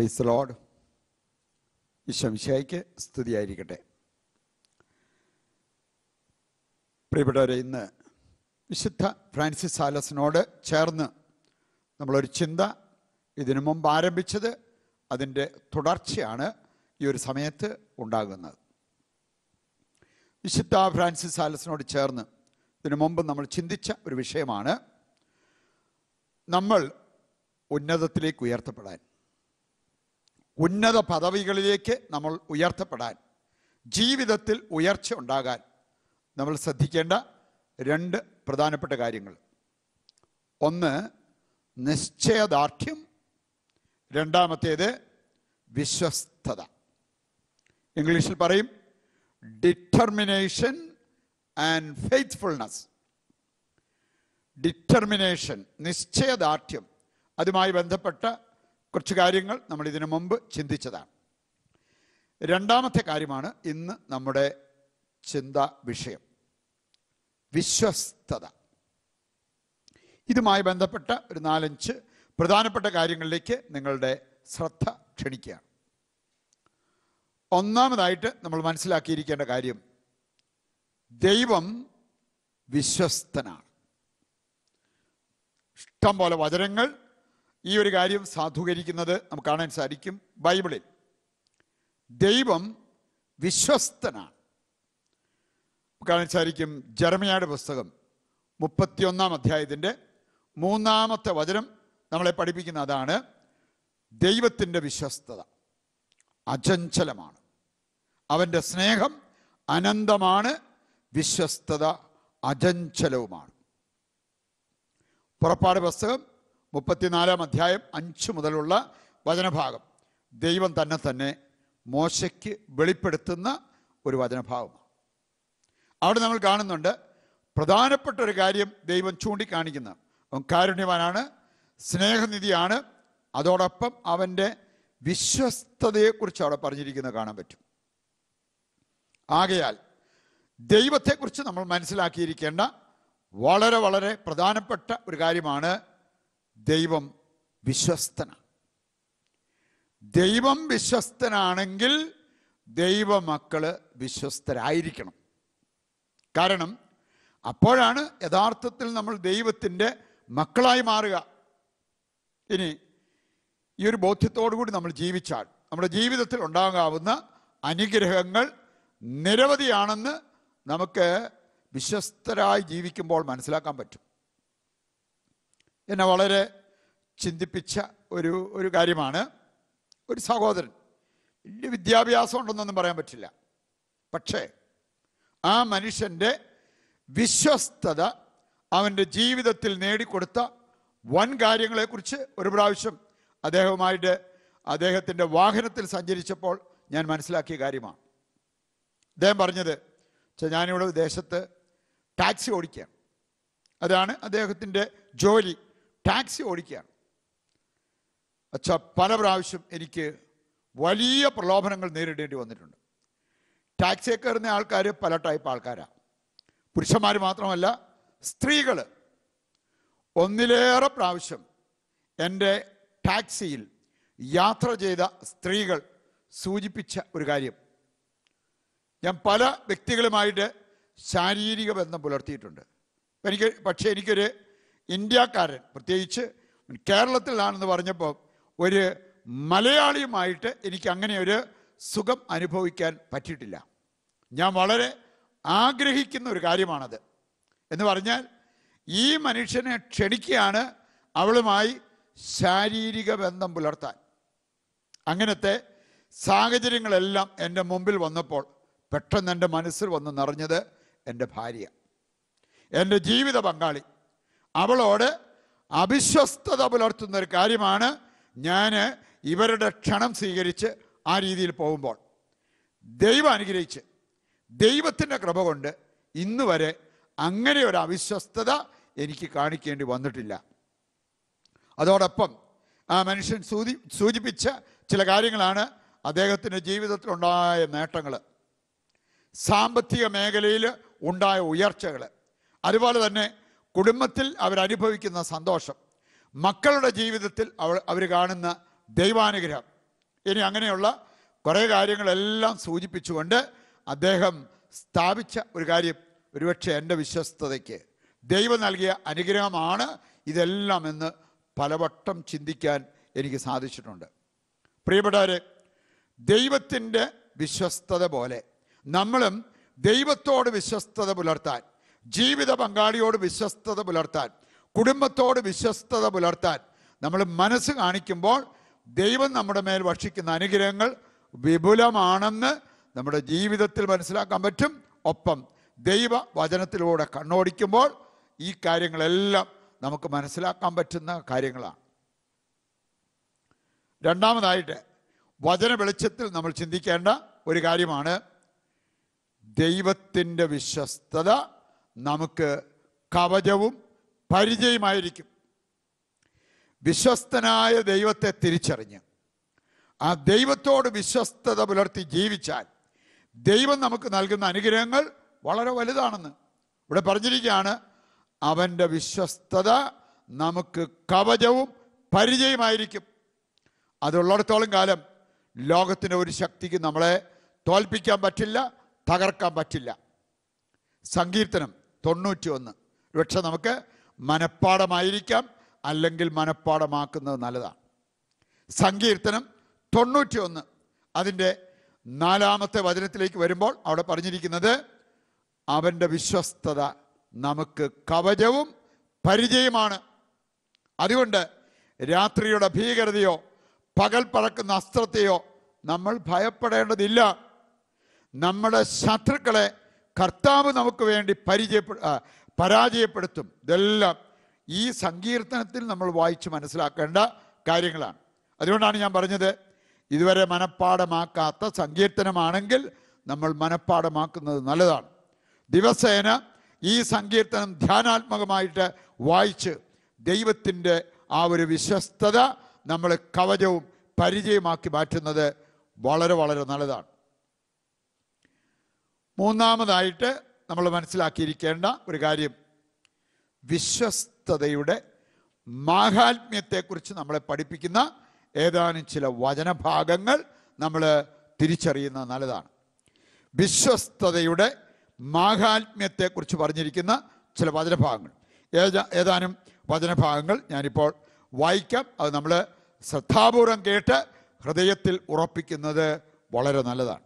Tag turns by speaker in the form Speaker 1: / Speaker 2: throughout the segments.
Speaker 1: പ്രീസ് load ഈശംശായിക്ക് സ്തുതിയായിരിക്കട്ടെ പ്രിയപ്പെട്ടവരെ ഇന്ന് വിശുദ്ധ ഫ്രാൻസിസ് സാലസിനോട് ചേർന്ന് നമ്മളൊരു ചിന്ത ഇതിനു മുമ്പ് ആരംഭിച്ചത് അതിൻ്റെ തുടർച്ചയാണ് ഈ ഒരു സമയത്ത് ഉണ്ടാകുന്നത് വിശുദ്ധ ഫ്രാൻസിസ് സാലസിനോട് ചേർന്ന് ഇതിനു മുമ്പ് നമ്മൾ ചിന്തിച്ച ഒരു വിഷയമാണ് നമ്മൾ ഉന്നതത്തിലേക്ക് ഉയർത്തപ്പെടാൻ ഉന്നത പദവികളിലേക്ക് നമ്മൾ ഉയർത്തപ്പെടാൻ ജീവിതത്തിൽ ഉയർച്ച ഉണ്ടാകാൻ നമ്മൾ ശ്രദ്ധിക്കേണ്ട രണ്ട് പ്രധാനപ്പെട്ട കാര്യങ്ങൾ ഒന്ന് നിശ്ചയദാർഢ്യം രണ്ടാമത്തേത് വിശ്വസ്തത ഇംഗ്ലീഷിൽ പറയും ഡിറ്റർമിനേഷൻ ആൻഡ് ഫെയ്ത്ത്ഫുൾനെസ് ഡിറ്റർമിനേഷൻ നിശ്ചയദാർഢ്യം അതുമായി ബന്ധപ്പെട്ട കുറച്ച് കാര്യങ്ങൾ നമ്മൾ ഇതിനു മുമ്പ് ചിന്തിച്ചതാണ് രണ്ടാമത്തെ കാര്യമാണ് ഇന്ന് നമ്മുടെ ചിന്ത വിഷയം വിശ്വസ്തത ഇതുമായി ബന്ധപ്പെട്ട ഒരു നാലഞ്ച് പ്രധാനപ്പെട്ട കാര്യങ്ങളിലേക്ക് നിങ്ങളുടെ ശ്രദ്ധ ക്ഷണിക്കുകയാണ് ഒന്നാമതായിട്ട് നമ്മൾ മനസ്സിലാക്കിയിരിക്കേണ്ട കാര്യം ദൈവം വിശ്വസ്തനാണ് ഇഷ്ടം പോലെ വചനങ്ങൾ ഈ ഒരു കാര്യം സാധൂകരിക്കുന്നത് നമുക്ക് കാണാൻ സാധിക്കും ബൈബിളിൽ ദൈവം വിശ്വസ്തനാണ് നമുക്ക് കാണാൻ സാധിക്കും ജർമ്മയുടെ പുസ്തകം മുപ്പത്തിയൊന്നാം അധ്യായത്തിൻ്റെ മൂന്നാമത്തെ വചനം നമ്മളെ പഠിപ്പിക്കുന്ന അതാണ് ദൈവത്തിൻ്റെ വിശ്വസ്തത അചഞ്ചലമാണ് അവൻ്റെ സ്നേഹം അനന്തമാണ് വിശ്വസ്തത അചഞ്ചലവുമാണ് പുറപ്പാട് പുസ്തകം മുപ്പത്തിനാലാം അധ്യായം അഞ്ച് മുതലുള്ള വചനഭാഗം ദൈവം തന്നെ തന്നെ മോശയ്ക്ക് വെളിപ്പെടുത്തുന്ന ഒരു വചനഭാഗമാണ് അവിടെ നമ്മൾ കാണുന്നുണ്ട് പ്രധാനപ്പെട്ട ഒരു കാര്യം ദൈവം ചൂണ്ടിക്കാണിക്കുന്ന അവൻ കാരുണ്യവാനാണ് സ്നേഹനിധിയാണ് അതോടൊപ്പം അവൻ്റെ വിശ്വസ്തതയെക്കുറിച്ച് അവിടെ പറഞ്ഞിരിക്കുന്നത് കാണാൻ പറ്റും ആകയാൽ ദൈവത്തെക്കുറിച്ച് നമ്മൾ മനസ്സിലാക്കിയിരിക്കേണ്ട വളരെ വളരെ പ്രധാനപ്പെട്ട ഒരു കാര്യമാണ് ദൈവം വിശ്വസ്തനാണ് ദൈവം വിശ്വസ്തനാണെങ്കിൽ ദൈവമക്കള് വിശ്വസ്തരായിരിക്കണം കാരണം അപ്പോഴാണ് യഥാർത്ഥത്തിൽ നമ്മൾ ദൈവത്തിൻ്റെ മക്കളായി മാറുക ഇനി ഈ ഒരു ബോധ്യത്തോടു കൂടി നമ്മൾ ജീവിച്ചാൽ നമ്മുടെ ജീവിതത്തിൽ ഉണ്ടാകാവുന്ന അനുഗ്രഹങ്ങൾ നിരവധിയാണെന്ന് നമുക്ക് വിശ്വസ്തരായി ജീവിക്കുമ്പോൾ മനസ്സിലാക്കാൻ പറ്റും എന്നെ വളരെ ചിന്തിപ്പിച്ച ഒരു ഒരു കാര്യമാണ് ഒരു സഹോദരൻ വലിയ വിദ്യാഭ്യാസം ഉണ്ടെന്നൊന്നും പറയാൻ പറ്റില്ല പക്ഷേ ആ മനുഷ്യൻ്റെ വിശ്വസ്തത അവൻ്റെ ജീവിതത്തിൽ നേടിക്കൊടുത്ത വൻ കാര്യങ്ങളെക്കുറിച്ച് ഒരു പ്രാവശ്യം അദ്ദേഹവുമായിട്ട് അദ്ദേഹത്തിൻ്റെ വാഹനത്തിൽ സഞ്ചരിച്ചപ്പോൾ ഞാൻ മനസ്സിലാക്കിയ കാര്യമാണ് അദ്ദേഹം പറഞ്ഞത് "ഛെ, ഞാനിവിടെ ദേശത്ത് ടാക്സി ഓടിക്കുകയാണ് അതാണ് അദ്ദേഹത്തിൻ്റെ ജോലി ടാക്സി ഓടിക്കുകയാണ് അച്ഛ പല പ്രാവശ്യം എനിക്ക് വലിയ പ്രലോഭനങ്ങൾ നേരിടേണ്ടി വന്നിട്ടുണ്ട് ടാക്സിയെ കയറുന്ന ആൾക്കാർ പല ടൈപ്പ് ആൾക്കാരാണ് പുരുഷന്മാർ മാത്രമല്ല സ്ത്രീകൾ ഒന്നിലേറെ പ്രാവശ്യം എൻ്റെ ടാക്സിയിൽ യാത്ര ചെയ്ത സ്ത്രീകൾ സൂചിപ്പിച്ച ഒരു കാര്യം ഞാൻ പല വ്യക്തികളുമായിട്ട് ശാരീരിക ബന്ധം പുലർത്തിയിട്ടുണ്ട് എനിക്ക് പക്ഷേ എനിക്കൊരു ഇന്ത്യക്കാരൻ പ്രത്യേകിച്ച് കേരളത്തിലാണെന്ന് പറഞ്ഞപ്പോൾ ഒരു മലയാളിയുമായിട്ട് എനിക്ക് അങ്ങനെ ഒരു സുഖം അനുഭവിക്കാൻ പറ്റിയിട്ടില്ല ഞാൻ വളരെ ആഗ്രഹിക്കുന്ന ഒരു കാര്യമാണത് എന്ന് പറഞ്ഞാൽ ഈ മനുഷ്യനെ ക്ഷണിക്കുകയാണ് അവളുമായി ശാരീരിക ബന്ധം പുലർത്താൻ അങ്ങനത്തെ സാഹചര്യങ്ങളെല്ലാം എൻ്റെ മുമ്പിൽ വന്നപ്പോൾ പെട്ടെന്ന് എൻ്റെ മനസ്സിൽ വന്ന് നിറഞ്ഞത് എൻ്റെ ഭാര്യ എൻ്റെ ജീവിത പങ്കാളി അവളോട് അവിശ്വസ്തത പുലർത്തുന്ന ഒരു കാര്യമാണ് ഞാൻ ഇവരുടെ ക്ഷണം സ്വീകരിച്ച് ആ രീതിയിൽ പോകുമ്പോൾ ദൈവം അനുഗ്രഹിച്ച് ദൈവത്തിൻ്റെ കൃപ കൊണ്ട് ഇന്ന് വരെ അങ്ങനെ ഒരു അവിശ്വസ്തത എനിക്ക് കാണിക്കേണ്ടി വന്നിട്ടില്ല അതോടൊപ്പം ആ മനുഷ്യൻ സൂചി സൂചിപ്പിച്ച ചില കാര്യങ്ങളാണ് അദ്ദേഹത്തിൻ്റെ ജീവിതത്തിലുണ്ടായ നേട്ടങ്ങൾ സാമ്പത്തിക മേഖലയിൽ ഉണ്ടായ ഉയർച്ചകൾ അതുപോലെ തന്നെ കുടുംബത്തിൽ അവരനുഭവിക്കുന്ന സന്തോഷം മക്കളുടെ ജീവിതത്തിൽ അവർ അവർ കാണുന്ന ദൈവാനുഗ്രഹം ഇനി അങ്ങനെയുള്ള കുറേ കാര്യങ്ങളെല്ലാം സൂചിപ്പിച്ചുകൊണ്ട് അദ്ദേഹം സ്ഥാപിച്ച ഒരു കാര്യം ഒരുപക്ഷെ എൻ്റെ വിശ്വസ്തതയ്ക്ക് ദൈവം നൽകിയ അനുഗ്രഹമാണ് ഇതെല്ലാം എന്ന് പലവട്ടം ചിന്തിക്കാൻ എനിക്ക് സാധിച്ചിട്ടുണ്ട് പ്രിയപ്പെട്ടവരെ ദൈവത്തിൻ്റെ വിശ്വസ്തത പോലെ നമ്മളും ദൈവത്തോട് വിശ്വസ്തത പുലർത്താൻ ജീവിത പങ്കാളിയോട് വിശ്വസ്തത പുലർത്താൻ കുടുംബത്തോട് വിശ്വസ്തത പുലർത്താൻ നമ്മൾ മനസ്സ് കാണിക്കുമ്പോൾ ദൈവം നമ്മുടെ മേൽ വർഷിക്കുന്ന അനുഗ്രഹങ്ങൾ വിപുലമാണെന്ന് നമ്മുടെ ജീവിതത്തിൽ മനസ്സിലാക്കാൻ പറ്റും ഒപ്പം ദൈവ വചനത്തിലൂടെ കണ്ണോടിക്കുമ്പോൾ ഈ കാര്യങ്ങളെല്ലാം നമുക്ക് മനസ്സിലാക്കാൻ പറ്റുന്ന കാര്യങ്ങളാണ് രണ്ടാമതായിട്ട് വചന വെളിച്ചത്തിൽ നമ്മൾ ചിന്തിക്കേണ്ട ഒരു കാര്യമാണ് ദൈവത്തിൻ്റെ വിശ്വസ്തത നമുക്ക് കവചവും പരിചയമായിരിക്കും വിശ്വസ്തനായ ദൈവത്തെ തിരിച്ചറിഞ്ഞ് ആ ദൈവത്തോട് വിശ്വസ്തത പുലർത്തി ജീവിച്ചാൽ ദൈവം നമുക്ക് നൽകുന്ന അനുഗ്രഹങ്ങൾ വളരെ വലുതാണെന്ന് ഇവിടെ പറഞ്ഞിരിക്കുകയാണ് അവൻ്റെ വിശ്വസ്തത നമുക്ക് കവചവും പരിചയമായിരിക്കും അതുള്ളിടത്തോളം കാലം ലോകത്തിൻ്റെ ഒരു ശക്തിക്ക് നമ്മളെ തോൽപ്പിക്കാൻ പറ്റില്ല തകർക്കാൻ പറ്റില്ല സങ്കീർത്തനം തൊണ്ണൂറ്റി ഒന്ന് പക്ഷെ നമുക്ക് മനഃപ്പാടമായിരിക്കാം അല്ലെങ്കിൽ മനഃപ്പാടമാക്കുന്നത് നല്ലതാണ് സങ്കീർത്തനം തൊണ്ണൂറ്റി ഒന്ന് അതിൻ്റെ നാലാമത്തെ വചനത്തിലേക്ക് വരുമ്പോൾ അവിടെ പറഞ്ഞിരിക്കുന്നത് അവൻ്റെ വിശ്വസ്തത നമുക്ക് കവചവും പരിചയമാണ് അതുകൊണ്ട് രാത്രിയുടെ ഭീകരതയോ പകൽ പറക്കുന്ന അസ്ത്രത്തെയോ നമ്മൾ ഭയപ്പെടേണ്ടതില്ല നമ്മുടെ ശത്രുക്കളെ കർത്താവ് നമുക്ക് വേണ്ടി പരിചയപ്പെ ആ, പരാജയപ്പെടുത്തും ഇതെല്ലാം ഈ സങ്കീർത്തനത്തിൽ നമ്മൾ വായിച്ച് മനസ്സിലാക്കേണ്ട കാര്യങ്ങളാണ് അതുകൊണ്ടാണ് ഞാൻ പറഞ്ഞത് ഇതുവരെ മനഃപ്പാടമാക്കാത്ത സങ്കീർത്തനമാണെങ്കിൽ നമ്മൾ മനഃപ്പാടമാക്കുന്നത് നല്ലതാണ് ദിവസേന ഈ സങ്കീർത്തനം ധ്യാനാത്മകമായിട്ട് വായിച്ച് ദൈവത്തിൻ്റെ ആ ഒരു വിശ്വസ്തത നമ്മൾ കവചവും പരിചയമാക്കി മാറ്റുന്നത് വളരെ വളരെ നല്ലതാണ് മൂന്നാമതായിട്ട് നമ്മൾ മനസ്സിലാക്കിയിരിക്കേണ്ട ഒരു കാര്യം വിശ്വസ്തതയുടെ മാഹാത്മ്യത്തെക്കുറിച്ച് നമ്മളെ പഠിപ്പിക്കുന്ന ഏതാനും ചില വചനഭാഗങ്ങൾ നമ്മൾ തിരിച്ചറിയുന്നത് നല്ലതാണ് വിശ്വസ്തതയുടെ മാഹാത്മ്യത്തെക്കുറിച്ച് പറഞ്ഞിരിക്കുന്ന ചില വചനഭാഗങ്ങൾ ഏതാ ഏതാനും വചനഭാഗങ്ങൾ ഞാനിപ്പോൾ വായിക്കാം അത് നമ്മൾ ശ്രദ്ധാപൂർവം കേട്ട് ഹൃദയത്തിൽ ഉറപ്പിക്കുന്നത് വളരെ നല്ലതാണ്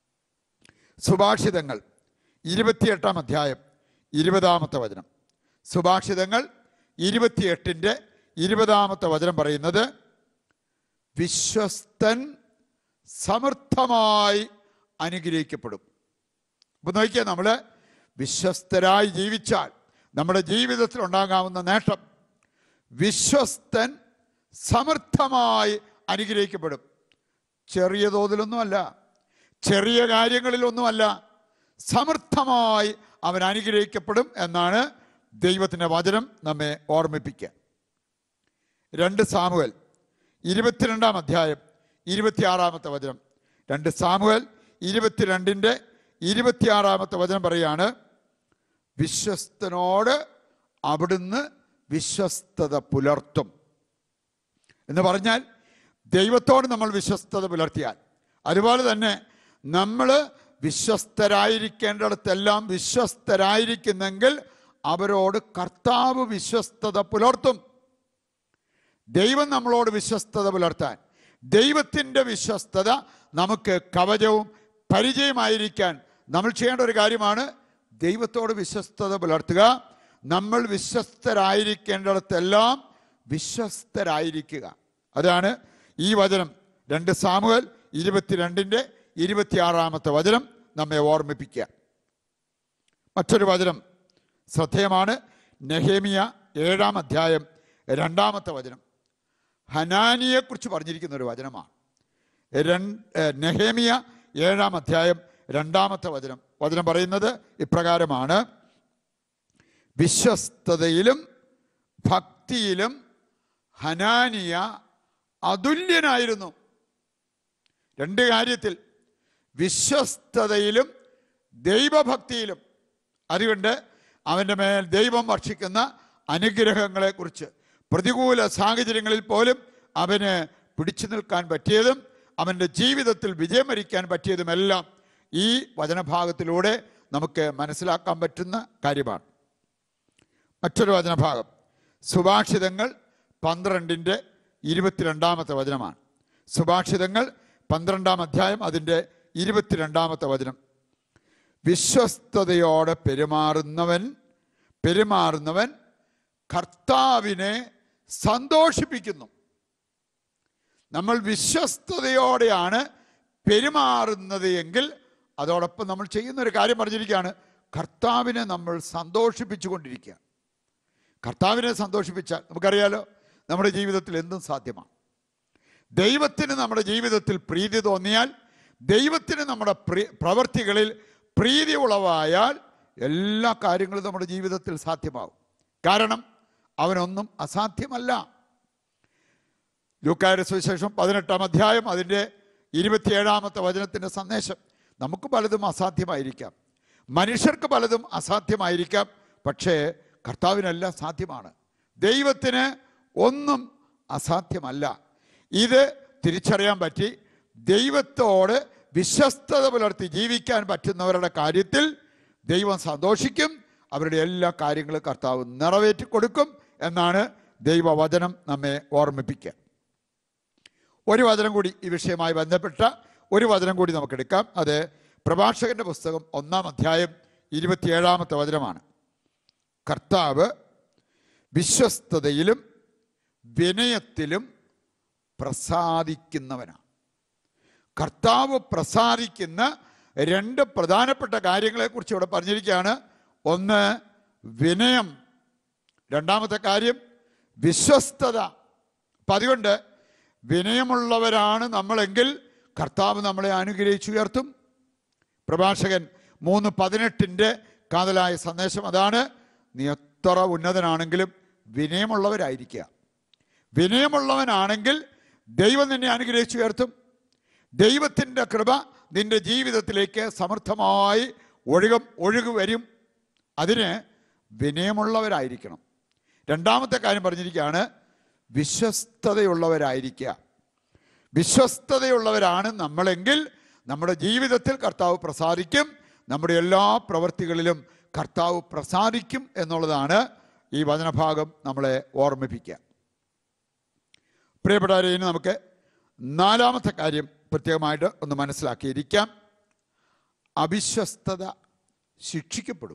Speaker 1: സുഭാഷിതങ്ങൾ ഇരുപത്തിയെട്ടാം അധ്യായം ഇരുപതാമത്തെ വചനം സുഭാഷിതങ്ങൾ ഇരുപത്തിയെട്ടിൻ്റെ ഇരുപതാമത്തെ വചനം പറയുന്നത് വിശ്വസ്തൻ സമർത്ഥമായി അനുഗ്രഹിക്കപ്പെടും അപ്പൊ നോക്കിയാൽ നമ്മൾ വിശ്വസ്തരായി ജീവിച്ചാൽ നമ്മുടെ ജീവിതത്തിൽ ഉണ്ടാകാവുന്ന നേട്ടം വിശ്വസ്തൻ സമർത്ഥമായി അനുഗ്രഹിക്കപ്പെടും ചെറിയ തോതിലൊന്നുമല്ല ചെറിയ കാര്യങ്ങളിലൊന്നുമല്ല സമർത്ഥമായി അവൻ അനുഗ്രഹിക്കപ്പെടും എന്നാണ് ദൈവത്തിൻ്റെ വചനം നമ്മെ ഓർമ്മിപ്പിക്കുക രണ്ട് സാമുവൽ ഇരുപത്തിരണ്ടാം അധ്യായം ഇരുപത്തിയാറാമത്തെ വചനം രണ്ട് സാമുവൽ ഇരുപത്തിരണ്ടിൻ്റെ ഇരുപത്തിയാറാമത്തെ വചനം പറയാണ് വിശ്വസ്തനോട് അവിടുന്ന് വിശ്വസ്തത പുലർത്തും എന്ന് പറഞ്ഞാൽ ദൈവത്തോട് നമ്മൾ വിശ്വസ്തത പുലർത്തിയാൽ അതുപോലെ തന്നെ നമ്മൾ വിശ്വസ്തരായിരിക്കേണ്ടിടത്തെല്ലാം വിശ്വസ്തരായിരിക്കുന്നെങ്കിൽ അവരോട് കർത്താവ് വിശ്വസ്തത പുലർത്തും ദൈവം നമ്മളോട് വിശ്വസ്തത പുലർത്താൻ ദൈവത്തിൻ്റെ വിശ്വസ്തത നമുക്ക് കവചവും പരിചയമായിരിക്കാൻ നമ്മൾ ചെയ്യേണ്ട ഒരു കാര്യമാണ് ദൈവത്തോട് വിശ്വസ്തത പുലർത്തുക നമ്മൾ വിശ്വസ്തരായിരിക്കേണ്ടിടത്തെല്ലാം വിശ്വസ്തരായിരിക്കുക അതാണ് ഈ വചനം രണ്ട് സാമുവൽ ഇരുപത്തിരണ്ടിൻ്റെ ഇരുപത്തിയാറാമത്തെ വചനം നമ്മെ ഓർമ്മിപ്പിക്കുക മറ്റൊരു വചനം ശ്രദ്ധേയമാണ് നെഹേമിയ ഏഴാം അധ്യായം രണ്ടാമത്തെ വചനം ഹനാനിയെക്കുറിച്ച് പറഞ്ഞിരിക്കുന്ന ഒരു വചനമാണ് രണ്ട് ഏഹ് നെഹേമിയ ഏഴാം അധ്യായം രണ്ടാമത്തെ വചനം വചനം പറയുന്നത് ഇപ്രകാരമാണ് വിശ്വസ്തതയിലും ഭക്തിയിലും ഹനാനിയ അതുല്യനായിരുന്നു രണ്ട് കാര്യത്തിൽ വിശ്വസ്തതയിലും ദൈവഭക്തിയിലും അതുകൊണ്ട് അവൻ്റെ മേൽ ദൈവം വർഷിക്കുന്ന അനുഗ്രഹങ്ങളെക്കുറിച്ച് പ്രതികൂല സാഹചര്യങ്ങളിൽ പോലും അവന് പിടിച്ചു നിൽക്കാൻ പറ്റിയതും അവൻ്റെ ജീവിതത്തിൽ വിജയം വരിക്കാൻ പറ്റിയതുമെല്ലാം ഈ വചനഭാഗത്തിലൂടെ നമുക്ക് മനസ്സിലാക്കാൻ പറ്റുന്ന കാര്യമാണ് മറ്റൊരു വചനഭാഗം സുഭാഷിതങ്ങൾ പന്ത്രണ്ടിൻ്റെ ഇരുപത്തിരണ്ടാമത്തെ വചനമാണ് സുഭാഷിതങ്ങൾ പന്ത്രണ്ടാം അധ്യായം അതിൻ്റെ ഇരുപത്തിരണ്ടാമത്തെ വചനം വിശ്വസ്തയോടെ പെരുമാറുന്നവൻ പെരുമാറുന്നവൻ കർത്താവിനെ സന്തോഷിപ്പിക്കുന്നു നമ്മൾ വിശ്വസ്തയോടെയാണ് പെരുമാറുന്നത് എങ്കിൽ അതോടൊപ്പം നമ്മൾ ചെയ്യുന്ന ഒരു കാര്യം പറഞ്ഞിരിക്കുകയാണ് കർത്താവിനെ നമ്മൾ സന്തോഷിപ്പിച്ചുകൊണ്ടിരിക്കുക കർത്താവിനെ സന്തോഷിപ്പിച്ചാൽ നമുക്കറിയാലോ നമ്മുടെ ജീവിതത്തിൽ എന്തും സാധ്യമാണ് ദൈവത്തിന് നമ്മുടെ ജീവിതത്തിൽ പ്രീതി തോന്നിയാൽ ദൈവത്തിന് നമ്മുടെ പ്രി പ്രവൃത്തികളിൽ പ്രീതി ഉളവായാൽ എല്ലാ കാര്യങ്ങളും നമ്മുടെ ജീവിതത്തിൽ സാധ്യമാകും കാരണം അവനൊന്നും അസാധ്യമല്ല ലൂക്കായുടെ സുവിശേഷം പതിനെട്ടാം അധ്യായം അതിൻ്റെ ഇരുപത്തിയേഴാമത്തെ വചനത്തിൻ്റെ സന്ദേശം നമുക്ക് പലതും അസാധ്യമായിരിക്കാം മനുഷ്യർക്ക് പലതും അസാധ്യമായിരിക്കാം പക്ഷേ കർത്താവിനെല്ലാം സാധ്യമാണ് ദൈവത്തിന് ഒന്നും അസാധ്യമല്ല ഇത് തിരിച്ചറിയാൻ പറ്റി ദൈവത്തോട് വിശ്വസ്തത പുലർത്തി ജീവിക്കാൻ പറ്റുന്നവരുടെ കാര്യത്തിൽ ദൈവം സന്തോഷിക്കും അവരുടെ എല്ലാ കാര്യങ്ങളും കർത്താവ് നിറവേറ്റി കൊടുക്കും എന്നാണ് ദൈവവചനം നമ്മെ ഓർമ്മിപ്പിക്കുക ഒരു വചനം കൂടി ഈ വിഷയവുമായി ബന്ധപ്പെട്ട ഒരു വചനം കൂടി നമുക്ക് എടുക്കാം അത് പ്രഭാഷകന്റെ പുസ്തകം ഒന്നാം അധ്യായം ഇരുപത്തിയേഴാമത്തെ വചനമാണ് കർത്താവ് വിശ്വസ്തതയിലും വിനയത്തിലും പ്രസാദിക്കുന്നവനാണ് കർത്താവ് പ്രസാദിക്കുന്ന രണ്ട് പ്രധാനപ്പെട്ട കാര്യങ്ങളെക്കുറിച്ച് ഇവിടെ പറഞ്ഞിരിക്കുകയാണ് ഒന്ന് വിനയം രണ്ടാമത്തെ കാര്യം വിശ്വസ്തത അപ്പം അതുകൊണ്ട് വിനയമുള്ളവരാണ് നമ്മളെങ്കിൽ കർത്താവ് നമ്മളെ അനുഗ്രഹിച്ചുയർത്തും പ്രഭാഷകൻ മൂന്ന് പതിനെട്ടിൻ്റെ കാതലായ സന്ദേശം അതാണ് നീ എത്ര ഉന്നതനാണെങ്കിലും വിനയമുള്ളവരായിരിക്കുക വിനയമുള്ളവനാണെങ്കിൽ ദൈവം നിന്നെ അനുഗ്രഹിച്ചുയർത്തും ദൈവത്തിൻ്റെ കൃപ നിന്റെ ജീവിതത്തിലേക്ക് സമൃദ്ധമായി ഒഴുകും ഒഴുകു വരും അതിന് വിനയമുള്ളവരായിരിക്കണം രണ്ടാമത്തെ കാര്യം പറഞ്ഞിരിക്കുകയാണ് വിശ്വസ്തതയുള്ളവരായിരിക്കുക വിശ്വസ്തതയുള്ളവരാണ് നമ്മളെങ്കിൽ നമ്മുടെ ജീവിതത്തിൽ കർത്താവ് പ്രസാദിക്കും നമ്മുടെ എല്ലാ പ്രവൃത്തികളിലും കർത്താവ് പ്രസാദിക്കും എന്നുള്ളതാണ് ഈ വചനഭാഗം നമ്മളെ ഓർമ്മിപ്പിക്കുക പ്രിയപ്പെട്ടവരെ ഇനി നമുക്ക് നാലാമത്തെ കാര്യം പ്രത്യേകമായിട്ട് ഒന്ന് മനസ്സിലാക്കിയിരിക്കാം അവിശ്വസ്തത ശിക്ഷിക്കപ്പെടും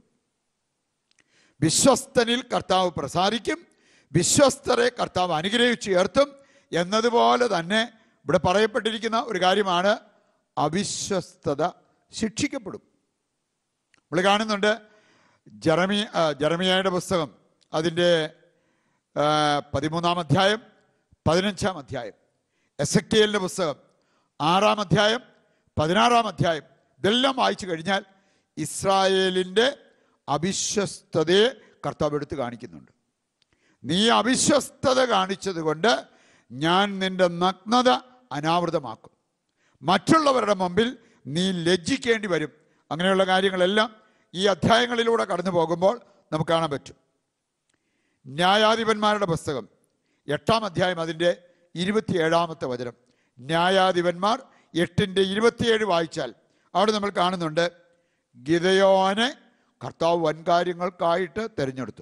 Speaker 1: വിശ്വസ്തനിൽ കർത്താവ് പ്രസാദിക്കും വിശ്വസ്തരെ കർത്താവ് അനുഗ്രഹിച്ചുയർത്തും എന്നതുപോലെ തന്നെ ഇവിടെ പറയപ്പെട്ടിരിക്കുന്ന ഒരു കാര്യമാണ് അവിശ്വസ്തത ശിക്ഷിക്കപ്പെടും നമ്മൾ കാണുന്നുണ്ട് ജറമി ആ, ജെറമിയായുടെ പുസ്തകം അതിൻ്റെ ആ, പതിമൂന്നാം അധ്യായം പതിനഞ്ചാം അധ്യായം എസ് എ പുസ്തകം ആറാം അധ്യായം പതിനാറാം അധ്യായം ഇതെല്ലാം വായിച്ചു കഴിഞ്ഞാൽ ഇസ്രായേലിൻ്റെ അവിശ്വസ്തതയെ കർത്താവ് എടുത്ത് കാണിക്കുന്നുണ്ട് നീ അവിശ്വസ്തത കാണിച്ചത് കൊണ്ട് ഞാൻ നിന്റെ നഗ്നത അനാവൃതമാക്കും മറ്റുള്ളവരുടെ മുമ്പിൽ നീ ലജ്ജിക്കേണ്ടി വരും അങ്ങനെയുള്ള കാര്യങ്ങളെല്ലാം ഈ അധ്യായങ്ങളിലൂടെ കടന്നു പോകുമ്പോൾ നമുക്ക് കാണാൻ പറ്റും ന്യായാധിപന്മാരുടെ പുസ്തകം എട്ടാം അധ്യായം അതിൻ്റെ ഇരുപത്തിയേഴാമത്തെ വചനം ന്യായാധിപന്മാർ എട്ടിൻ്റെ ഇരുപത്തിയേഴ് വായിച്ചാൽ അവിടെ നമ്മൾ കാണുന്നുണ്ട് ഗിതയോനെ കർത്താവ് വൻകാര്യങ്ങൾക്കായിട്ട് തിരഞ്ഞെടുത്തു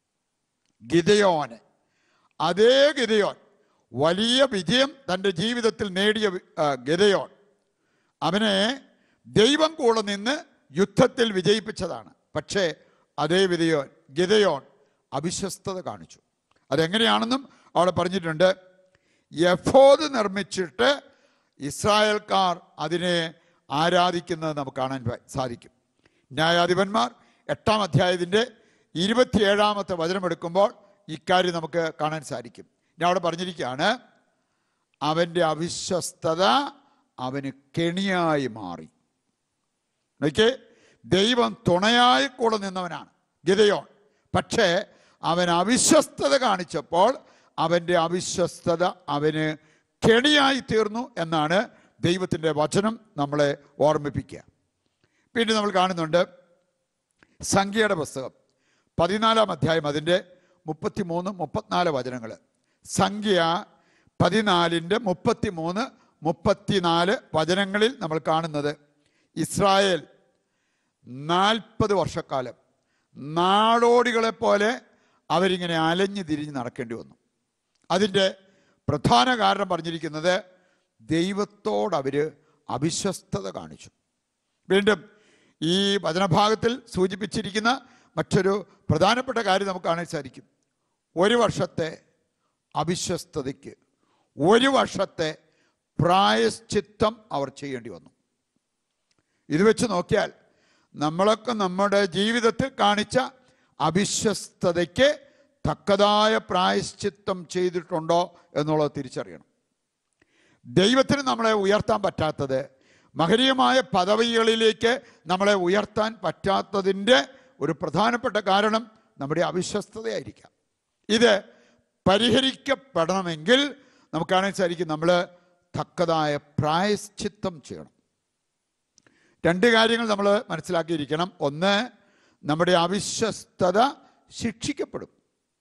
Speaker 1: ഗിതയോനെ അതേ ഗിതയോൻ വലിയ വിജയം തൻ്റെ ജീവിതത്തിൽ നേടിയ വി- ആ, ഗിതയോൻ അവനെ ദൈവം കൂടെ നിന്ന് യുദ്ധത്തിൽ വിജയിപ്പിച്ചതാണ് പക്ഷേ അതേ വിധയോൻ ഗിതയോൻ അവിശ്വസ്തത കാണിച്ചു അതെങ്ങനെയാണെന്നും അവിടെ പറഞ്ഞിട്ടുണ്ട് യഫോദ് നിർമ്മിച്ചിട്ട് ഇസ്രായേൽക്കാർ അതിനെ ആരാധിക്കുന്നത് നമുക്ക് കാണാൻ പ- സാധിക്കും ന്യായാധിപന്മാർ എട്ടാം അധ്യായത്തിൻ്റെ ഇരുപത്തിയേഴാമത്തെ വചനമെടുക്കുമ്പോൾ ഇക്കാര്യം നമുക്ക് കാണാൻ സാധിക്കും ഞാൻ അവിടെ പറഞ്ഞിരിക്കുകയാണ് അവൻ്റെ അവിശ്വസ്തത അവന് കെണിയായി മാറി നോക്കിയേ ദൈവം തുണയായി കൂടെ നിന്നവനാണ് ഗിതയോൻ പക്ഷേ അവൻ അവിശ്വസ്തത കാണിച്ചപ്പോൾ അവൻ്റെ അവിശ്വസ്തത അവന് കെണിയായി തീർന്നു എന്നാണ് ദൈവത്തിൻ്റെ വചനം നമ്മളെ ഓർമ്മിപ്പിക്കുക പിന്നെ നമ്മൾ കാണുന്നുണ്ട് സംഖ്യയുടെ പുസ്തകം പതിനാലാം അധ്യായം അതിൻ്റെ മുപ്പത്തിമൂന്ന് മുപ്പത്തിനാല് വചനങ്ങൾ സംഖ്യ പതിനാലിൻ്റെ മുപ്പത്തിമൂന്ന് മുപ്പത്തിനാല് വചനങ്ങളിൽ നമ്മൾ കാണുന്നത് ഇസ്രായേൽ നാൽപ്പത് വർഷക്കാലം നാടോടികളെ പോലെ അവരിങ്ങനെ അലഞ്ഞു തിരിഞ്ഞ് നടക്കേണ്ടി വന്നു അതിൻ്റെ പ്രധാന കാരണം പറഞ്ഞിരിക്കുന്നത് ദൈവത്തോട് അവർ അവിശ്വസ്തത കാണിച്ചു വീണ്ടും ഈ വചനഭാഗത്തിൽ സൂചിപ്പിച്ചിരിക്കുന്ന മറ്റൊരു പ്രധാനപ്പെട്ട കാര്യം നമുക്ക് കാണാൻ സാധിക്കും ഒരു വർഷത്തെ അവിശ്വസ്തതയ്ക്ക് ഒരു വർഷത്തെ പ്രായശ്ചിത്തം അവർ ചെയ്യേണ്ടി വന്നു ഇത് വെച്ച് നോക്കിയാൽ നമ്മളൊക്കെ നമ്മുടെ ജീവിതത്തിൽ കാണിച്ച അവിശ്വസ്തതയ്ക്ക് തക്കതായ പ്രായശ്ചിത്തം ചെയ്തിട്ടുണ്ടോ എന്നുള്ളത് തിരിച്ചറിയണം ദൈവത്തിന് നമ്മളെ ഉയർത്താൻ പറ്റാത്തത് മഹനീയമായ പദവികളിലേക്ക് നമ്മളെ ഉയർത്താൻ പറ്റാത്തതിൻ്റെ ഒരു പ്രധാനപ്പെട്ട കാരണം നമ്മുടെ അവിശ്വസ്തതയായിരിക്കാം ഇത് പരിഹരിക്കപ്പെടണമെങ്കിൽ നമുക്ക് കാണാൻ സാധിക്കും നമ്മൾ തക്കതായ പ്രായശ്ചിത്തം ചെയ്യണം രണ്ട് കാര്യങ്ങൾ നമ്മൾ മനസ്സിലാക്കിയിരിക്കണം ഒന്ന് നമ്മുടെ അവിശ്വസ്തത ശിക്ഷിക്കപ്പെടും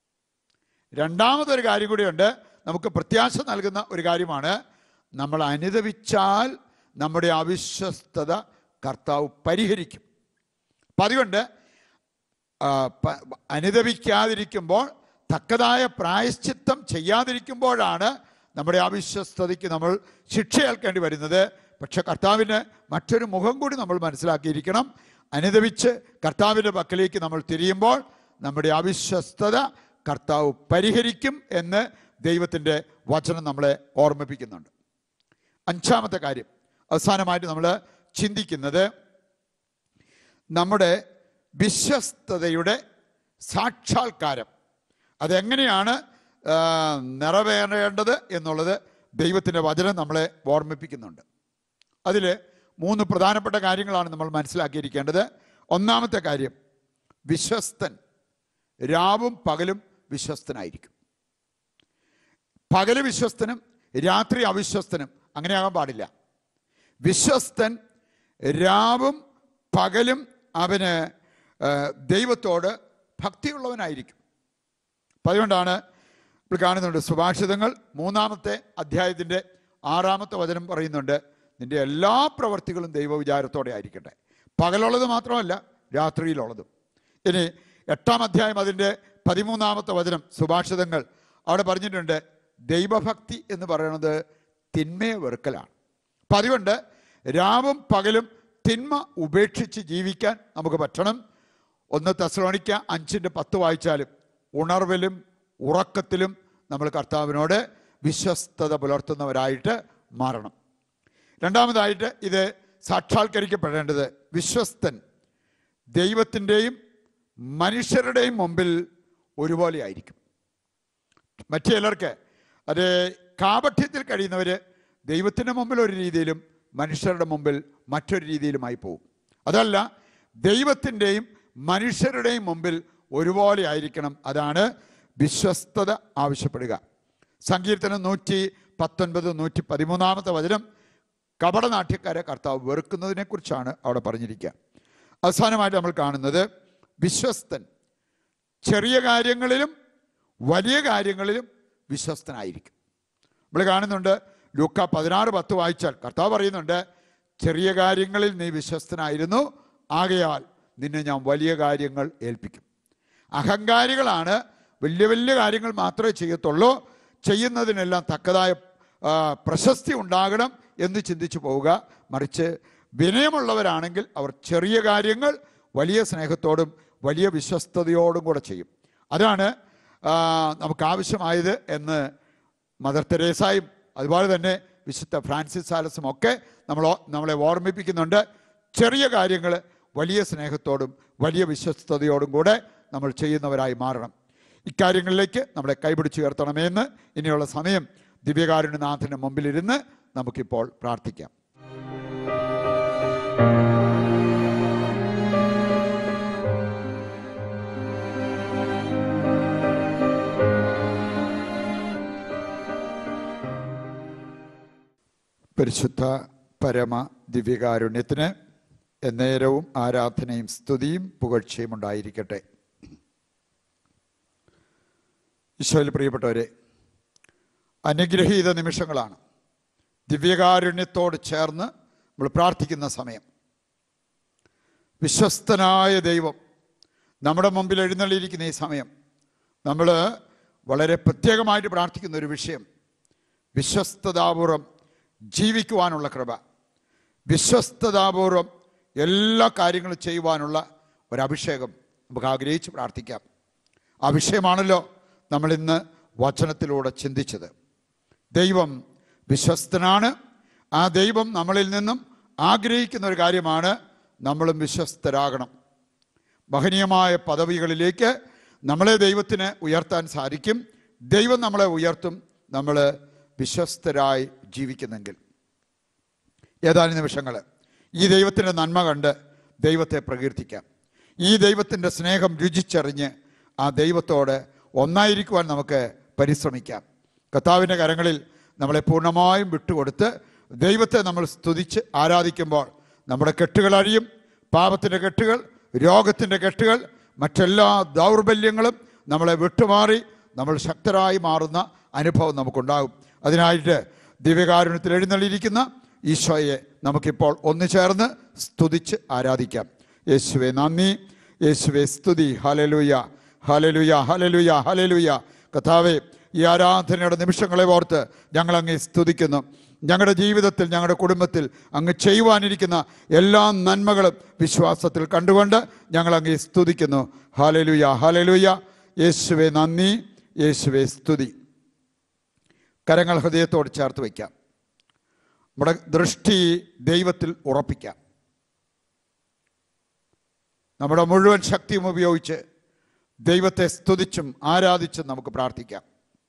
Speaker 1: രണ്ടാമതൊരു കാര്യം കൂടിയുണ്ട് നമുക്ക് പ്രത്യാശ നൽകുന്ന ഒരു കാര്യമാണ് നമ്മൾ അനുദവിച്ചാൽ നമ്മുടെ അവിശ്വസ്തത കർത്താവ് പരിഹരിക്കും അപ്പം അതുകൊണ്ട് ആ, പ- അനുദവിക്കാതിരിക്കുമ്പോൾ തക്കതായ പ്രായശ്ചിത്തം ചെയ്യാതിരിക്കുമ്പോഴാണ് നമ്മുടെ അവിശ്വസ്തതയ്ക്ക് നമ്മൾ ശിക്ഷയേൽക്കേണ്ടി വരുന്നത് പക്ഷെ കർത്താവിന് മറ്റൊരു മുഖം കൂടി നമ്മൾ മനസ്സിലാക്കിയിരിക്കണം അനുദവിച്ച് കർത്താവിൻ്റെ പക്കലേക്ക് നമ്മൾ തിരിയുമ്പോൾ നമ്മുടെ അവിശ്വസ്തത കർത്താവ് പരിഹരിക്കും എന്ന് ദൈവത്തിൻ്റെ വചനം നമ്മളെ ഓർമ്മിപ്പിക്കുന്നുണ്ട് അഞ്ചാമത്തെ കാര്യം അവസാനമായിട്ട് നമ്മൾ ചിന്തിക്കുന്നത് നമ്മുടെ വിശ്വസ്തതയുടെ സാക്ഷാത്കാരം അതെങ്ങനെയാണ് ആ, നിറവേറേണ്ടത് എന്നുള്ളത് ദൈവത്തിൻ്റെ വചനം നമ്മളെ ഓർമ്മിപ്പിക്കുന്നുണ്ട് അതിൽ മൂന്ന് പ്രധാനപ്പെട്ട കാര്യങ്ങളാണ് നമ്മൾ മനസ്സിലാക്കിയിരിക്കേണ്ടത് ഒന്നാമത്തെ കാര്യം വിശ്വസ്തൻ രാവും പകലും വിശ്വസ്തനായിരിക്കും പകല് വിശ്വസ്തനും രാത്രി അവിശ്വസ്തനും അങ്ങനെയാകാൻ പാടില്ല വിശ്വസ്തൻ രാവും പകലും അവന് ആ, ദൈവത്തോട് ഭക്തിയുള്ളവനായിരിക്കും അപ്പം അതുകൊണ്ടാണ് ഇപ്പോൾ കാണുന്നുണ്ട് സുഭാഷിതങ്ങൾ മൂന്നാമത്തെ അധ്യായത്തിൻ്റെ ആറാമത്തെ വചനം പറയുന്നുണ്ട് നിന്റെ എല്ലാ പ്രവർത്തികളും ദൈവവിചാരത്തോടെ ആയിരിക്കട്ടെ പകലുള്ളത് മാത്രമല്ല രാത്രിയിലുള്ളതും ഇനി എട്ടാം അധ്യായം അതിൻ്റെ പതിമൂന്നാമത്തെ വചനം സുഭാഷിതങ്ങൾ അവിടെ പറഞ്ഞിട്ടുണ്ട് ദൈവഭക്തി എന്ന് പറയുന്നത് തിന്മയെ വെറുക്കലാണ് അപ്പം അതുകൊണ്ട് രാവും പകലും തിന്മ ഉപേക്ഷിച്ച് ജീവിക്കാൻ നമുക്ക് പറ്റണം ഒന്ന് തെസ്ലോണിക്ക അഞ്ചിൻ്റെ പത്ത് വായിച്ചാലും ഉണർവിലും ഉറക്കത്തിലും നമ്മൾ കർത്താവിനോട് വിശ്വസ്തത പുലർത്തുന്നവരായിട്ട് മാറണം രണ്ടാമതായിട്ട് ഇത് സാക്ഷാത്കരിക്കപ്പെടേണ്ടത് വിശ്വസ്തൻ ദൈവത്തിൻ്റെയും മനുഷ്യരുടെയും മുമ്പിൽ ഒരുപോലെ ആയിരിക്കും മറ്റു ചിലർക്ക് അത് കാപഠ്യത്തിൽ കഴിയുന്നവർ ദൈവത്തിൻ്റെ മുമ്പിൽ ഒരു രീതിയിലും മനുഷ്യരുടെ മുമ്പിൽ മറ്റൊരു രീതിയിലുമായി പോകും അതല്ല ദൈവത്തിൻ്റെയും മനുഷ്യരുടെയും മുമ്പിൽ ഒരുപോലെ ആയിരിക്കണം അതാണ് വിശ്വസ്തത ആവശ്യപ്പെടുക സങ്കീർത്തനം നൂറ്റി പത്തൊൻപത് നൂറ്റി പതിമൂന്നാമത്തെ വചനം കപടനാട്യക്കാരെ കർത്താവ് വെറുക്കുന്നതിനെക്കുറിച്ചാണ് അവിടെ പറഞ്ഞിരിക്കുക അവസാനമായിട്ട് നമ്മൾ കാണുന്നത് വിശ്വസ്തൻ ചെറിയ കാര്യങ്ങളിലും വലിയ കാര്യങ്ങളിലും വിശ്വസ്തനായിരിക്കും നമ്മൾ കാണുന്നുണ്ട് ലൂക്ക പതിനാറ് പത്ത് വായിച്ചാൽ കർത്താവ് പറയുന്നുണ്ട് ചെറിയ കാര്യങ്ങളിൽ നീ വിശ്വസ്തനായിരുന്നു ആകയാൽ നിന്നെ ഞാൻ വലിയ കാര്യങ്ങൾ ഏൽപ്പിക്കും അഹങ്കാരികളാണ് വലിയ വലിയ കാര്യങ്ങൾ മാത്രമേ ചെയ്യത്തുള്ളൂ ചെയ്യുന്നതിനെല്ലാം തക്കതായ ആ, പ്രശസ്തി ഉണ്ടാകണം എന്ന് ചിന്തിച്ചു പോവുക മറിച്ച് വിനയമുള്ളവരാണെങ്കിൽ അവർ ചെറിയ കാര്യങ്ങൾ വലിയ സ്നേഹത്തോടും വലിയ വിശ്വസ്തയോടും കൂടെ ചെയ്യും അതാണ് ആ, നമുക്ക് ആവശ്യമായത് എന്ന് മദർ തെരേസായും അതുപോലെ തന്നെ വിശുദ്ധ ഫ്രാൻസിസ് സാലസും ഒക്കെ നമ്മൾ നമ്മളെ ഓർമ്മിപ്പിക്കുന്നുണ്ട് ചെറിയ കാര്യങ്ങൾ വലിയ സ്നേഹത്തോടും വലിയ വിശ്വസ്തയോടും കൂടെ നമ്മൾ ചെയ്യുന്നവരായി മാറണം ഇക്കാര്യങ്ങളിലേക്ക് നമ്മളെ കൈപിടിച്ച് ഉയർത്തണമേ എന്ന് ഇനിയുള്ള സമയം ദിവ്യകാരുണ്യനാഥന് മുമ്പിലിരുന്ന് നമുക്കിപ്പോൾ പ്രാർത്ഥിക്കാം പരിശുദ്ധ പരമ ദിവ്യകാരുണ്യത്തിന് എന്നേരവും ആരാധനയും സ്തുതിയും പുകഴ്ചയും ഉണ്ടായിരിക്കട്ടെ ഈശോയിൽ പ്രിയപ്പെട്ടവരെ അനുഗ്രഹീത നിമിഷങ്ങളാണ് ദിവ്യകാരുണ്യത്തോട് ചേർന്ന് നമ്മൾ പ്രാർത്ഥിക്കുന്ന സമയം വിശ്വസ്തനായ ദൈവം നമ്മുടെ മുമ്പിൽ എഴുന്നള്ളിയിരിക്കുന്ന ഈ സമയം നമ്മൾ വളരെ പ്രത്യേകമായിട്ട് പ്രാർത്ഥിക്കുന്ന ഒരു വിഷയം വിശ്വസ്തതാപൂർവം ജീവിക്കുവാനുള്ള കൃപ വിശ്വസ്തതാപൂർവം എല്ലാ കാര്യങ്ങളും ചെയ്യുവാനുള്ള ഒരഭിഷേകം നമുക്ക് ആഗ്രഹിച്ച് പ്രാർത്ഥിക്കാം ആ വിഷയമാണല്ലോ നമ്മൾ ഇന്ന് വചനത്തിലൂടെ ചിന്തിച്ചത് ദൈവം വിശ്വസ്തനാണ് ആ ദൈവം നമ്മളിൽ നിന്നും ആഗ്രഹിക്കുന്ന ഒരു കാര്യമാണ് നമ്മളും വിശ്വസ്തരാകണം മഹനീയമായ പദവികളിലേക്ക് നമ്മളെ ദൈവത്തിന് ഉയർത്താൻ സാധിക്കും ദൈവം നമ്മളെ ഉയർത്തും നമ്മൾ വിശ്വസ്തരായി ജീവിക്കുന്നെങ്കിൽ ഏതാനും നിമിഷങ്ങൾ ഈ ദൈവത്തിൻ്റെ നന്മ കണ്ട് ദൈവത്തെ പ്രകീർത്തിക്കാം ഈ ദൈവത്തിൻ്റെ സ്നേഹം രുചിച്ചറിഞ്ഞ് ആ ദൈവത്തോട് ഒന്നായിരിക്കുവാൻ നമുക്ക് പരിശ്രമിക്കാം കർത്താവിൻ്റെ കരങ്ങളിൽ നമ്മളെ പൂർണ്ണമായും വിട്ടുകൊടുത്ത് ദൈവത്തെ നമ്മൾ സ്തുതിച്ച് ആരാധിക്കുമ്പോൾ നമ്മുടെ കെട്ടുകൾ അഴിയും പാപത്തിൻ്റെ കെട്ടുകൾ രോഗത്തിൻ്റെ കെട്ടുകൾ മറ്റെല്ലാ ദൗർബല്യങ്ങളും നമ്മളെ വിട്ടുമാറി നമ്മൾ ശക്തരായി മാറുന്ന അനുഭവം നമുക്കുണ്ടാകും അതിനായിട്ട് ദിവ്യകാരുണ്യത്തിൽ എഴുന്നള്ളിയിരിക്കുന്ന ഈശോയെ നമുക്കിപ്പോൾ ഒന്ന് ചേർന്ന് സ്തുതിച്ച് ആരാധിക്കാം യേശുവെ നന്ദി യേശുവെ സ്തുതി ഹലലുയ ഹലലുയ ഹലലുയ ഹലലുയ കഥാവെ ഈ ആരാധനയുടെ നിമിഷങ്ങളെ ഓർത്ത് ഞങ്ങൾ അങ്ങേ സ്തുതിക്കുന്നു ഞങ്ങളുടെ ജീവിതത്തിൽ ഞങ്ങളുടെ കുടുംബത്തിൽ അങ്ങ് ചെയ്യുവാനിരിക്കുന്ന എല്ലാ നന്മകളും വിശ്വാസത്തിൽ കണ്ടുകൊണ്ട് ഞങ്ങൾ അങ്ങേ സ്തുതിക്കുന്നു ഹലലുയ ഹലലുയ യേശുവെ നന്ദി യേശുവെ സ്തുതി കരങ്ങൾ ഹൃദയത്തോട് ചേർത്ത് വയ്ക്കാം നമ്മുടെ ദൃഷ്ടി ദൈവത്തിൽ ഉറപ്പിക്കാം നമ്മുടെ മുഴുവൻ ശക്തിയും ഉപയോഗിച്ച് ദൈവത്തെ സ്തുതിച്ചും ആരാധിച്ചും നമുക്ക് പ്രാർത്ഥിക്കാം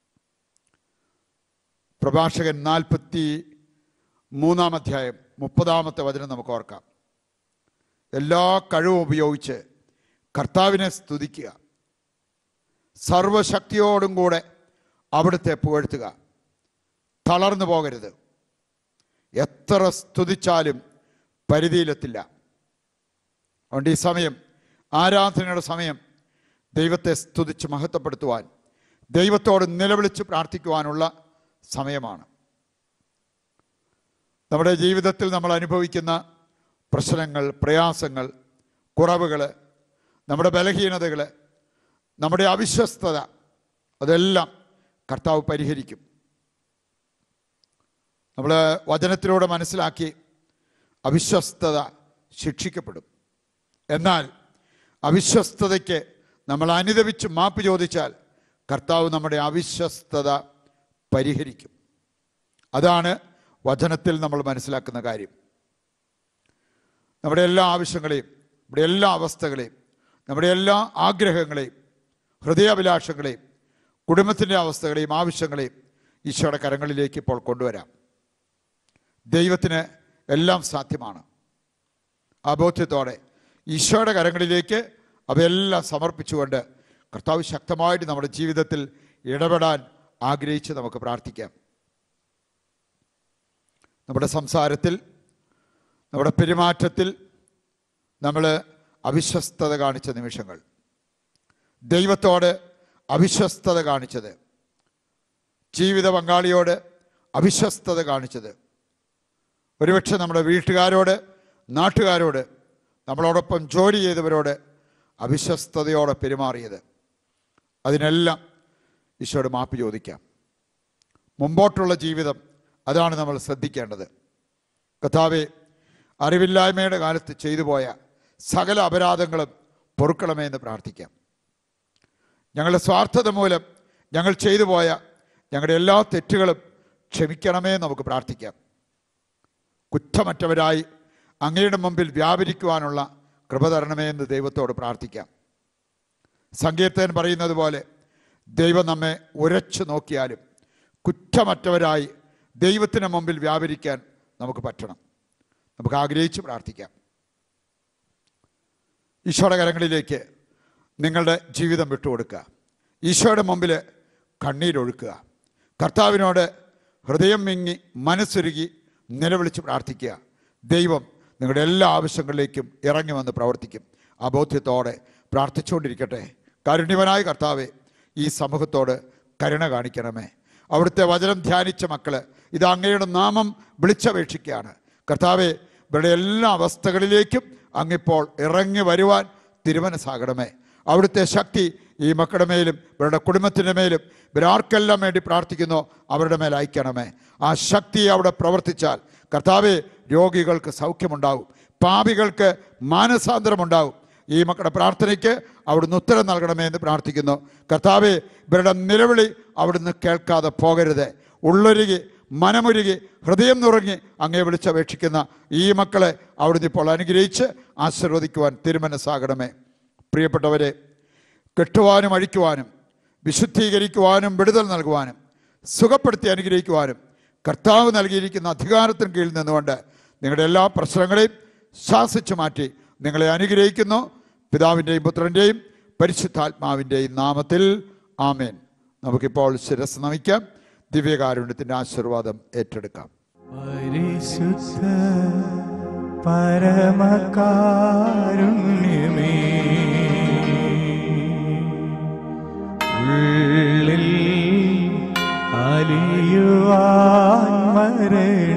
Speaker 1: പ്രഭാഷകൻ നാൽപ്പത്തി മൂന്നാം അധ്യായം മുപ്പതാമത്തെ വചനം നമുക്ക് ഓർക്കാം എല്ലാ കഴിവും ഉപയോഗിച്ച് കർത്താവിനെ സ്തുതിക്കുക സർവശക്തിയോടും കൂടെ അവിടുത്തെ പുകഴ്ത്തുക തളർന്നു പോകരുത് എത്ര സ്തുതിച്ചാലും പരിധിയിലെത്തില്ല അതുകൊണ്ട് ഈ സമയം ആരാധനയുടെ സമയം ദൈവത്തെ സ്തുതിച്ച് മഹത്വപ്പെടുത്തുവാൻ ദൈവത്തോട് നിലവിളിച്ച് പ്രാർത്ഥിക്കുവാനുള്ള സമയമാണ് നമ്മുടെ ജീവിതത്തിൽ നമ്മൾ അനുഭവിക്കുന്ന പ്രശ്നങ്ങൾ പ്രയാസങ്ങൾ കുറവുകൾ നമ്മുടെ ബലഹീനതകൾ നമ്മുടെ അവിശ്വസ്തത അതെല്ലാം കർത്താവ് പരിഹരിക്കും നമ്മൾ വചനത്തിലൂടെ മനസ്സിലാക്കി അവിശ്വസ്തത ശിക്ഷിക്കപ്പെടും എന്നാൽ അവിശ്വസ്തതയ്ക്ക് നമ്മൾ അനുദപിച്ച് മാപ്പ് ചോദിച്ചാൽ കർത്താവ് നമ്മുടെ അവിശ്വസ്തത പരിഹരിക്കും അതാണ് വചനത്തിൽ നമ്മൾ മനസ്സിലാക്കുന്ന കാര്യം നമ്മുടെ എല്ലാ ആവശ്യങ്ങളെയും നമ്മുടെ എല്ലാ അവസ്ഥകളെയും നമ്മുടെ എല്ലാ ആഗ്രഹങ്ങളെയും ഹൃദയാഭിലാഷങ്ങളെയും കുടുംബത്തിൻ്റെ അവസ്ഥകളെയും ആവശ്യങ്ങളെയും ഈശോയുടെ കരങ്ങളിലേക്ക് ഇപ്പോൾ കൊണ്ടുവരാം ദൈവത്തിന് എല്ലാം സാധ്യമാണ് ആ ബോധ്യത്തോടെ ഈശോയുടെ കരങ്ങളിലേക്ക് അവയെല്ലാം സമർപ്പിച്ചുകൊണ്ട് കർത്താവ് ശക്തമായിട്ട് നമ്മുടെ ജീവിതത്തിൽ ഇടപെടാൻ ആഗ്രഹിച്ച് നമുക്ക് പ്രാർത്ഥിക്കാം നമ്മുടെ സംസാരത്തിൽ നമ്മുടെ പെരുമാറ്റത്തിൽ നമ്മൾ അവിശ്വസ്തത കാണിച്ച നിമിഷങ്ങൾ ദൈവത്തോട് അവിശ്വസ്തത കാണിച്ചത് ജീവിത പങ്കാളിയോട് അവിശ്വസ്തത കാണിച്ചത് ഒരുപക്ഷെ നമ്മുടെ വീട്ടുകാരോട് നാട്ടുകാരോട് നമ്മളോടൊപ്പം ജോലി ചെയ്തവരോട് അവിശ്വസ്തതയോടെ പെരുമാറിയത് അതിനെല്ലാം ഈശോയോട് മാപ്പ് ചോദിക്കാം മുമ്പോട്ടുള്ള ജീവിതം അതാണ് നമ്മൾ ശ്രദ്ധിക്കേണ്ടത് കഥാവെ അറിവില്ലായ്മയുടെ കാലത്ത് ചെയ്തു പോയ സകല അപരാധങ്ങളും പൊറുക്കണമേ എന്ന് പ്രാർത്ഥിക്കാം ഞങ്ങളുടെ സ്വാർത്ഥത മൂലം ഞങ്ങൾ ചെയ്തു പോയ ഞങ്ങളുടെ എല്ലാ തെറ്റുകളും ക്ഷമിക്കണമേ എന്ന് നമുക്ക് പ്രാർത്ഥിക്കാം കുറ്റമറ്റവരായി അങ്ങയുടെ മുമ്പിൽ വ്യാപരിക്കുവാനുള്ള കൃപ തരണമേ എന്ന് ദൈവത്തോട് പ്രാർത്ഥിക്കാം സങ്കീർത്തൻ പറയുന്നത് പോലെ ദൈവം നമ്മെ ഉരച്ചു നോക്കിയാലും കുറ്റമറ്റവരായി ദൈവത്തിന് മുമ്പിൽ വ്യാപരിക്കാൻ നമുക്ക് പറ്റണം നമുക്ക് ആഗ്രഹിച്ച് പ്രാർത്ഥിക്കാം ഈശോയുടെ കരങ്ങളിലേക്ക് നിങ്ങളുടെ ജീവിതം വിട്ടുകൊടുക്കുക ഈശോയുടെ മുമ്പിൽ കണ്ണീരൊഴുക്കുക കർത്താവിനോട് ഹൃദയം മിങ്ങി മനസ്സുരുകി നിലവിളിച്ച് പ്രാർത്ഥിക്കുക ദൈവം നിങ്ങളുടെ എല്ലാ ആവശ്യങ്ങളിലേക്കും ഇറങ്ങി വന്ന് പ്രവർത്തിക്കും ആ ബോധ്യത്തോടെ പ്രാർത്ഥിച്ചുകൊണ്ടിരിക്കട്ടെ കാരുണ്യവനായ കർത്താവെ ഈ സമൂഹത്തോട് കരുണ കാണിക്കണമേ അവിടുത്തെ വചനം ധ്യാനിച്ച മക്കള് ഇത് അങ്ങയുടെ നാമം വിളിച്ചപേക്ഷിക്കുകയാണ് കർത്താവെ ഇവരുടെ എല്ലാ അവസ്ഥകളിലേക്കും അങ്ങിപ്പോൾ ഇറങ്ങി വരുവാൻ തിരുമനസാകണമേ അവിടുത്തെ ശക്തി ഈ മക്കളുടെ മേലും ഇവരുടെ കുടുംബത്തിൻ്റെ മേലും ഇവരാർക്കെല്ലാം വേണ്ടി പ്രാർത്ഥിക്കുന്നോ അവരുടെ മേൽ അയക്കണമേ ആ ശക്തി അവിടെ പ്രവർത്തിച്ചാൽ കർത്താവെ രോഗികൾക്ക് സൗഖ്യമുണ്ടാവും പാപികൾക്ക് മാനസാന്തരമുണ്ടാവും ഈ മക്കളുടെ പ്രാർത്ഥനയ്ക്ക് അവിടുന്ന് ഉത്തരം നൽകണമേ എന്ന് പ്രാർത്ഥിക്കുന്നു കർത്താവെ ഇവരുടെ നിലവിളി അവിടുന്ന് കേൾക്കാതെ പോകരുത് ഉള്ളൊരുകി മനമൊരുകി ഹൃദയം നുറങ്ങി അങ്ങേ വിളിച്ചപേക്ഷിക്കുന്ന ഈ മക്കളെ അവിടുന്ന് ഇപ്പോൾ അനുഗ്രഹിച്ച് ആശീർവദിക്കുവാൻ തിരുമനസ്സാകണമേ പ്രിയപ്പെട്ടവരെ കെട്ടുവാനും അഴിക്കുവാനും വിശുദ്ധീകരിക്കുവാനും വിടുതൽ നൽകുവാനും സുഖപ്പെടുത്തി അനുഗ്രഹിക്കുവാനും കർത്താവ് നൽകിയിരിക്കുന്ന അധികാരത്തിന് കീഴിൽ നിന്നുകൊണ്ട് നിങ്ങളുടെ എല്ലാ പ്രശ്നങ്ങളെയും ശാസിച്ചു മാറ്റി നിങ്ങളെ അനുഗ്രഹിക്കുന്നു പിതാവിൻ്റെയും പുത്രൻ്റെയും പരിശുദ്ധാത്മാവിൻ്റെയും നാമത്തിൽ ആമേൻ നമുക്കിപ്പോൾ ശിരസ് നമിക്കാം ദിവ്യകാരുണ്യത്തിൻ്റെ ആശീർവാദം ഏറ്റെടുക്കാം
Speaker 2: പരിശുദ്ധ പരമകാരുണ്യമേ ഉള്ളിൽ അലിയുവാൻ മരണമേ